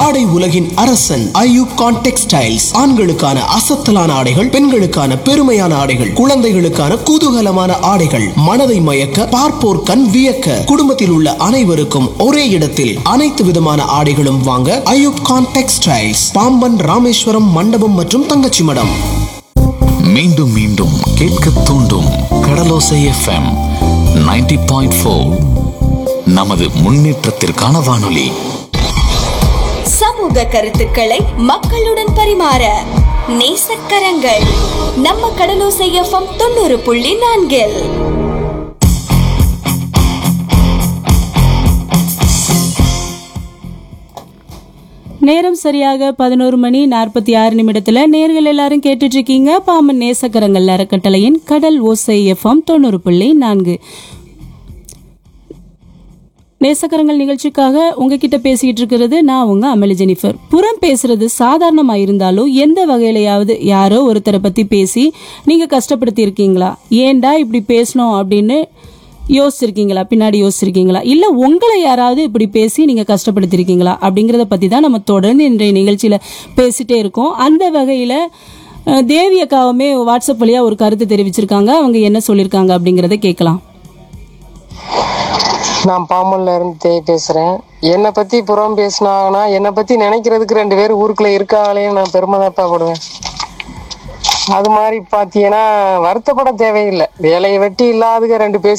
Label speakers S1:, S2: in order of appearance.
S1: ஆடை உலகின் அரசன் ஐயூப் கான் டெக்ஸ்டைல்ஸ் ஆண்களுக்கான அசத்தலான ஆடைகள் பெண்களுக்கான பெருமையான ஆடைகள் குழந்தைகளுக்கான குதூகலமான ஆடைகள் மனதை மயக்க பார்ப்போர் கண் வியக்க குடும்பத்தில் உள்ள அனைவருக்கும் ஒரே இடத்தில் அனைத்து விதமான ஆடைகளும் வாங்க ஐயூப் கான் டெக்ஸ்டைல்ஸ் பாம்பன் ராமேஸ்வரம் மண்டபம் மற்றும் தங்கச்சி மடம்
S2: மீண்டும் மீண்டும் கேட்க தூண்டும் கடலோசை எஃப்எம் 90.4 பாயிண்ட் நமது முன்னேற்றத்திற்கான வானொலி
S3: சமூக கருத்துக்களை மக்களுடன் பரிமாற நேசக்கரங்கள் நம்ம கடலோசை எஃப்எம் தொண்ணூறு புள்ளி நான்கில்
S4: நேரம் சரியாக பதினோரு மணி நாற்பத்தி ஆறு நிமிடத்துல நேர்கள் எல்லாரும் கேட்டுட்டு இருக்கீங்க பாமன் நேசக்கரங்கள் அறக்கட்டளையின் கடல் ஓசை எஃப்எம் தொண்ணூறு புள்ளி நான்கு நேசக்கரங்கள் நிகழ்ச்சிக்காக உங்ககிட்ட பேசிக்கிட்டு இருக்கிறது நான் உங்க அமளி ஜெனிஃபர் புறம் பேசுறது சாதாரணமா இருந்தாலும் எந்த வகையிலையாவது யாரோ ஒருத்தரை பத்தி பேசி நீங்க கஷ்டப்படுத்தி இருக்கீங்களா ஏன்டா இப்படி பேசணும் அப்படின்னு யோசிச்சிருக்கீங்களா பின்னாடி யோசிச்சிருக்கீங்களா இல்ல உங்களை யாராவது இப்படி பேசி நீங்க கஷ்டப்படுத்திருக்கீங்களா அப்படிங்கறத பத்தி தான் நம்ம தொடர்ந்து இன்றைய நிகழ்ச்சியில பேசிட்டே இருக்கோம் அந்த வகையில அஹ், தேவி அக்காவுமே வாட்ஸ்அப் வழியா ஒரு கருத்து தெரிவிச்சிருக்காங்க அவங்க என்ன சொல்லியிருக்காங்க அப்படிங்கறத கேட்கலாம்
S5: நான் பாமல்ல இருந்து தேய் பேசுறேன் என்னை பத்தி புறம் பேசினாங்கன்னா என்னை பத்தி நினைக்கிறதுக்கு ரெண்டு பேர் ஊருக்குள்ள இருக்காங்களே நான் பெருமைதாப்பா படுவேன் அது மாதிரி பாத்தீங்கன்னா வருத்தப்பட தேவையில்லை வேலையை வெட்டி இல்லாதுக ரெண்டு பேசி